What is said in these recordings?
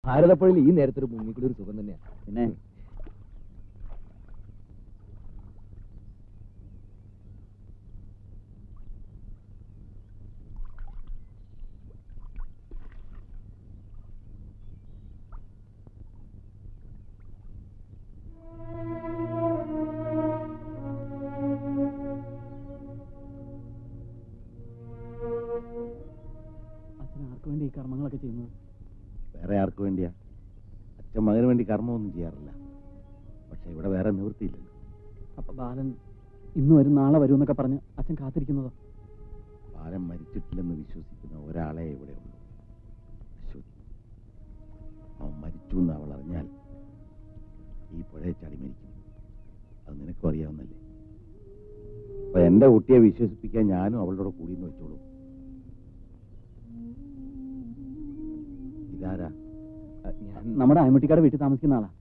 ഭാരതപ്പുഴയിൽ ഈ നേരത്തെ ഒരു മുങ്ങിക്കൂടി ഒരു സുഖം തന്നെയാ പിന്നെ അച്ഛൻ ആർക്ക് വേണ്ടി ഈ കർമ്മങ്ങളൊക്കെ ചെയ്യുന്നത് വേറെ ആർക്ക് വേണ്ടിയാ അച്ഛൻ മകന് വേണ്ടി കർമ്മമൊന്നും ചെയ്യാറില്ല പക്ഷെ ഇവിടെ വേറെ നിവൃത്തിയില്ലല്ലോ അപ്പൊ ബാലൻ ഇന്ന് വരും നാളെ വരും എന്നൊക്കെ പറഞ്ഞ് അച്ഛൻ കാത്തിരിക്കുന്നതോ ബാലൻ മരിച്ചിട്ടില്ലെന്ന് വിശ്വസിക്കുന്ന ഒരാളെ ഇവിടെ ഉള്ളൂ അശ്വതി അവൻ മരിച്ചു എന്ന് അവൾ അറിഞ്ഞാൽ ഈ പുഴയെ ചാടി മരിക്കും അത് നിനക്കും അറിയാവുന്നല്ലേ അപ്പൊ എന്റെ കുട്ടിയെ വിശ്വസിപ്പിക്കാൻ ഞാനും അവളുടെ കൂടി എന്ന് വെച്ചോളൂ ഇതാരാ ഞാൻ നമ്മുടെ അയമുട്ടിക്കാട് വീട്ടിൽ താമസിക്കുന്ന ആളാ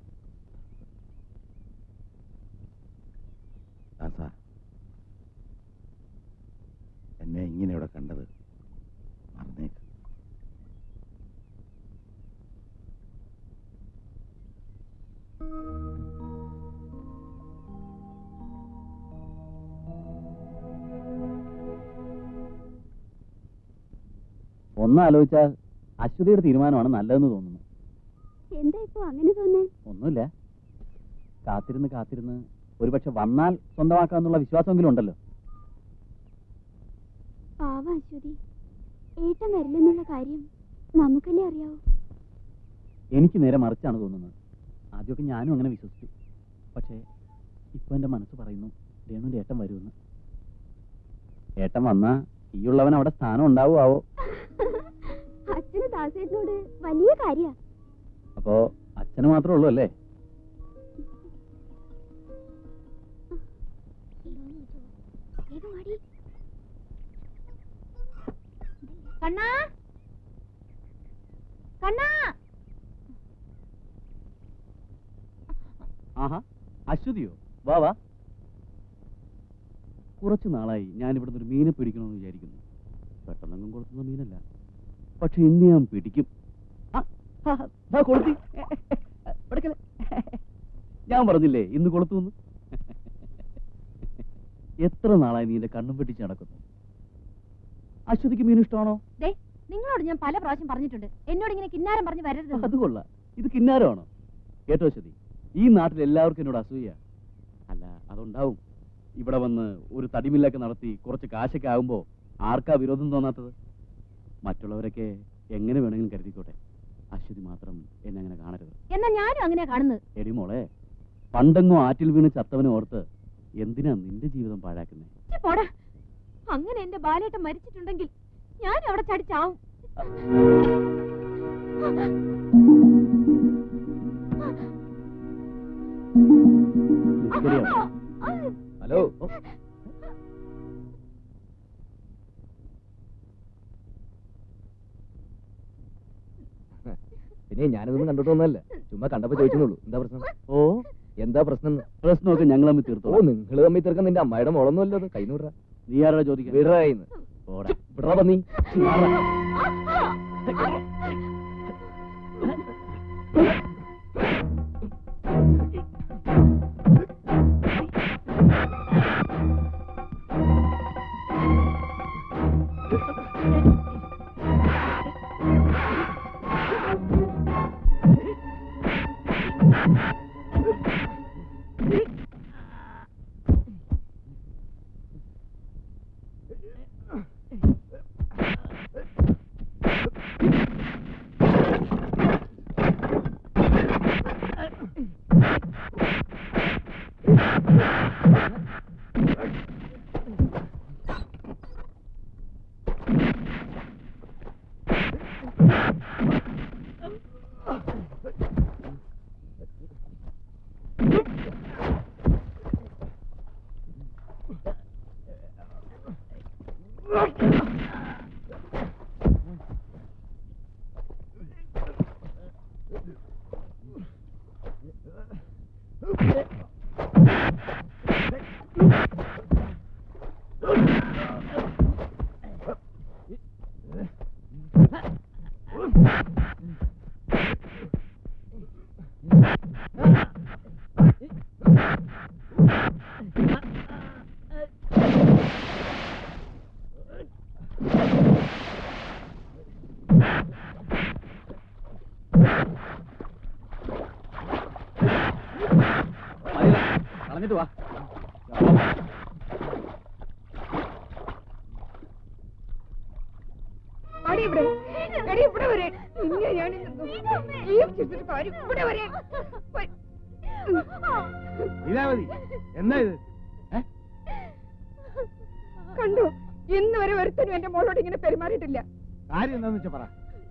ദാസാ എന്നെ ഇങ്ങനെ ഇവിടെ കണ്ടത് മറന്നേക്ക് ഒന്നാലോചിച്ചാൽ അശ്വതിയുടെ തീരുമാനമാണ് നല്ലതെന്ന് തോന്നുന്നു എന്താ ഇപ്പൊ അങ്ങനെ തോന്നേ ഒന്നുമില്ല കാത്തിരുന്ന് കാത്തിരുന്ന് ഒരുപക്ഷെ വന്നാൽ സ്വന്തമാക്കാന്നുള്ള വിശ്വാസമെങ്കിലും ഉണ്ടല്ലോ പാവ അശ്വതി ഏട്ടൻ വരില്ലെന്നുള്ള കാര്യം നമുക്കല്ലേ അറിയാവൂ എനിക്ക് നേരെ മറിച്ചാണ് തോന്നുന്നത് ആദ്യമൊക്കെ ഞാനും അങ്ങനെ വിശ്വസിച്ചു പക്ഷേ ഇപ്പൊ എന്റെ മനസ്സ് പറയുന്നു രേണുവിന്റെ ഏട്ടൻ വരുമെന്ന് ഏട്ടൻ വന്നാ ഈ ഉള്ളവൻ അവിടെ സ്ഥാനം ഉണ്ടാവുമാവോ അച്ഛന് ദാസേട്ടനോട് വലിയ കാര്യ അപ്പോ അച്ഛന് മാത്രമേ ഉള്ളൂ അല്ലേ കണ്ണാ കണ്ണാ ആഹാ അശ്വതിയോ വാ വാ കുറച്ചു നാളായി ഞാൻ ഇവിടുന്ന് ഒരു മീനെ പിടിക്കണമെന്ന് വിചാരിക്കുന്നു പെട്ടെന്നൊന്നും കൊടുത്തുന്ന മീനല്ല പക്ഷെ ഇന്ന് ഞാൻ പിടിക്കും ആ, ആ, ദാ കൊളുത്തി എടുക്കല്ലേ. ഞാൻ പറഞ്ഞില്ലേ ഇന്ന് കൊളുത്തു എത്ര നാളായി നീ എന്റെ കണ്ണും വെട്ടിച്ച് നടക്കുന്നു അശ്വതിക്ക് മീൻ ഇഷ്ടമാണോ ദേ നിങ്ങളോട് ഞാൻ പല പ്രാവശ്യം പറഞ്ഞിട്ടുണ്ട് എന്നോട് ഇങ്ങനെ കിന്നാരം പറഞ്ഞ് വരരുത് അത് കൊള്ളാം ഇത് കിന്നാരമാണോ കേട്ടോ അശ്വതി ഈ നാട്ടിൽ എല്ലാവർക്കും എന്നോട് അസൂയ അല്ല അതുണ്ടാവും ഇവിടെ വന്ന് ഒരു തടിമില്ലൊക്കെ നടത്തി കുറച്ച് കാശൊക്കെ ആകുമ്പോ ആർക്കാ വിരോധം തോന്നാത്തത് മറ്റുള്ളവരൊക്കെ എങ്ങനെ വേണമെങ്കിലും കരുതിക്കോട്ടെ അശ്വതി മാത്രം എന്നെ അങ്ങനെ കാണരുത് എന്നാ ഞാനും അങ്ങനെ കാണുന്നത് എടി മോളെ പണ്ടെങ്ങോ ആറ്റിൽ വീണ് ചത്തവനെ ഓർത്ത് എന്തിനാ നിന്റെ ജീവിതം പാഴാക്കുന്നേ ഛെ, പോടാ അങ്ങനെ എന്റെ ബാലേട്ടൻ മരിച്ചിട്ടുണ്ടെങ്കിൽ ഞാനും അവിടെ ചടിച്ചാവും ശരിയാണോ ഹലോ പിന്നെ ഞാനിതൊന്നും കണ്ടിട്ട് വന്നതല്ല ചുമ്മാ കണ്ടപ്പോ ചോദിച്ചെന്നുള്ളൂ എന്താ പ്രശ്നം ഓ എന്താ പ്രശ്നം എന്ന്? പ്രശ്നമൊക്കെ ഞങ്ങൾ തമ്മിൽ ഓ തീർത്തോ നിങ്ങള് തമ്മിൽ തീർക്കാൻ നിന്റെ അമ്മയുടെ മോളൊന്നും അല്ലത് കൈ നൂറാ നീ ആരാ ചോദിക്കാൻ വിടറായിന്ന് പോടാ. വിടറാ പന്നി മതിയില്ല. കളഞ്ഞിട്ട് വാ അടി ഇവിടെ എടി ഇവിടെ വരെ നിന്നെ ഞാൻ ഇന്ന് ഈ ചിരിച്ചിട്ട് കാര്യം ഇവിടെ വരെ വ- ലീലാവതി എന്താ ഇത് ഏ? കണ്ടു ഇന്ന് വരെ ഒരുത്തനും എന്റെ മോളോട് ഇങ്ങനെ പെരുമാറിയിട്ടില്ല കാര്യം എന്താന്ന് വെച്ചാ പറ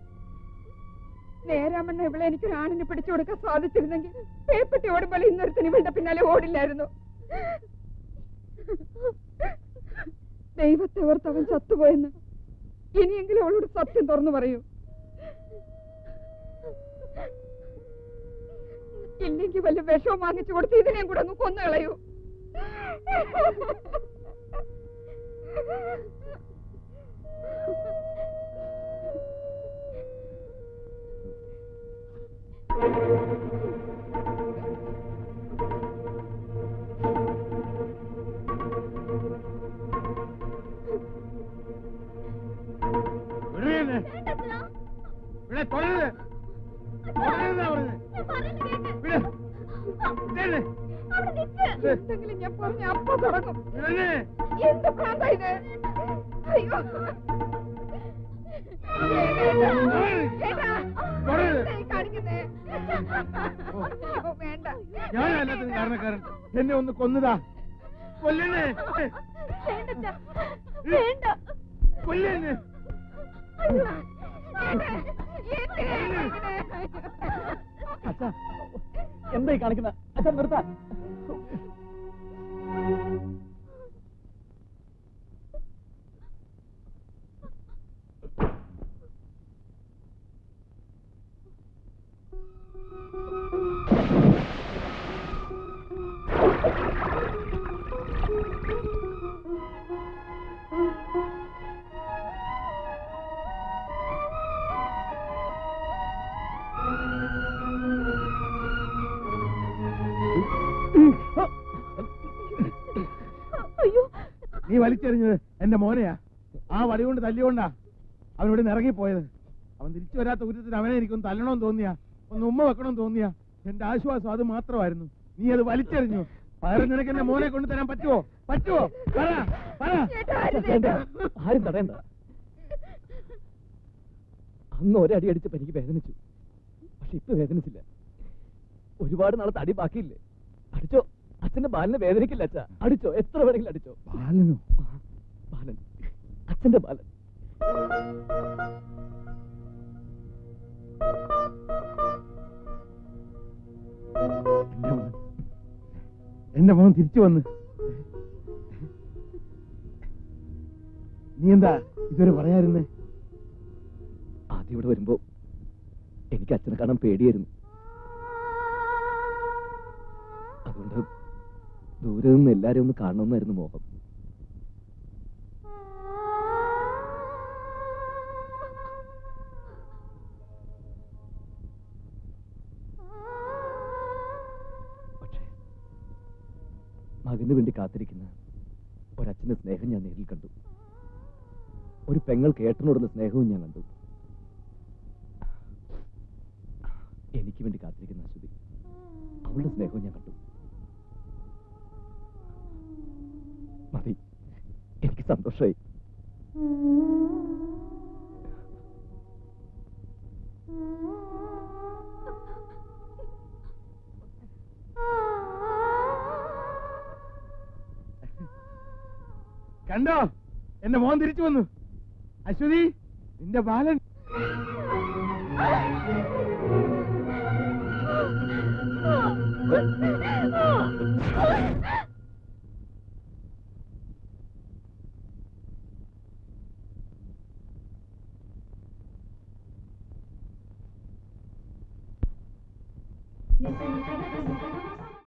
നേരാമണ്ണ ഇവളെ എനിക്കൊരു ആണിനെ പിടിച്ചു കൊടുക്കാൻ സാധിച്ചിരുന്നെങ്കിൽ പേപ്പട്ടി ഓടുമ്പോൾ ഇന്നൊരുത്തന് ഇവളുടെ പിന്നാലെ ഓടില്ലായിരുന്നു ദൈവത്തെ ഓർത്ത് അവൻ ചത്തുപോയെന്ന് ഇനിയെങ്കിലും അവളോട് സത്യം തുറന്നു പറയൂ ഇല്ലെങ്കിൽ വല്ല വിഷവും വാങ്ങിച്ചു കൊടുത്ത് ഇതിനെയും കൂടെ അങ്ങ് കൊന്നു കളയൂ വിടണേ എന്നെ. ഇവിടെ തൊടരുത്. തൊടരുതെന്നാ പറഞ്ഞത്. വിട്. വിടണേ. എന്തെങ്കിലും ഞാൻ പറഞ്ഞ അപ്പൊ തുടങ്ങും വിടണേ. എന്ത് ഭ്രാന്താ ഇത് അയ്യോ ഏട്ടാ, ഏട്ടാ, തൊടരുത്. എന്താ ഈ കാണിക്കുന്നേ? അയ്യോ, വേണ്ട ഞാനാ എല്ലാത്തിനും കാരണക്കാരൻ എന്നെ ഒന്ന് കൊന്നതാ കൊല്ലണേ വേണ്ട വേണ്ട കൊല്ലണേ അയ്യോ, ഏട്ടാ, എന്തിനാ ഇങ്ങനെ? അച്ഛാ എന്തായി കാണിക്കുന്ന അച്ഛൻ നിർത്താൻ അയ്യോ നീ വലിച്ചെറിഞ്ഞത് എന്റെ മോനെയാ ആ വടി കൊണ്ട് തല്ലിക്കൊണ്ടാ അവനോട് ഇറങ്ങിപ്പോയത് അവൻ തിരിച്ചു വരാത്ത കുറ്റത്തിന് അവനെ എനിക്കൊന്ന് തല്ലണമെന്ന് തോന്നിയാ ഒന്ന് ഉമ്മ വെക്കണമെന്ന് തോന്നിയാ എന്റെ ആശ്വാസം അത് മാത്രമായിരുന്നു നീ അത് വലിച്ചെറിഞ്ഞു പകരം നിനക്ക് എന്റെ മോനെ കൊണ്ട് തരാൻ പറ്റുമോ പറ്റുമോ പറ പറ ഏട്ടാ, അരുത് വേണ്ട. ഏട്ടാ. ആരും തടയണ്ട അന്ന് ഒരടി അടിച്ചപ്പോ എനിക്ക് വേദനിച്ചു പക്ഷെ ഇപ്പൊ വേദനിച്ചില്ല ഒരുപാട് നാളെ തടി ബാക്കിയില്ലേ അടിച്ചോ അച്ഛന്റെ ബാലനെ വേദനിക്കില്ല അച്ഛാ അടിച്ചോ എത്ര വേണമെങ്കിലും അടിച്ചോ ബാലനോ ആ, ബാലൻ അച്ഛന്റെ ബാലൻ എന്റെ മോൻ എന്റെ മോൻ തിരിച്ചു വന്ന് നീ എന്താ ഇതുവരെ പറയാതിരുന്നേ ആദ്യം ഇവിടെ വരുമ്പോ എനിക്ക് അച്ഛനെ കാണാൻ പേടിയായിരുന്നു അതുകൊണ്ട് ദൂരെ നിന്ന് എല്ലാരെയും ഒന്ന് കാണണമെന്നായിരുന്നു മോഹം പക്ഷേ മകന് വേണ്ടി കാത്തിരിക്കുന്ന ഒരച്ഛന്റെ സ്നേഹം ഞാൻ നേരിൽ കണ്ടു ഒരു പെങ്ങൾക്ക് ഏട്ടനോടുള്ള സ്നേഹവും ഞാൻ കണ്ടു എനിക്ക് വേണ്ടി കാത്തിരിക്കുന്ന അശ്വതി അവളുടെ സ്നേഹവും ഞാൻ കണ്ടു മതി എനിക്ക് സന്തോഷമായി കണ്ടോ എന്റെ മോൻ തിരിച്ചു വന്നു അശ്വതി നിന്റെ ബാലൻ Thank you.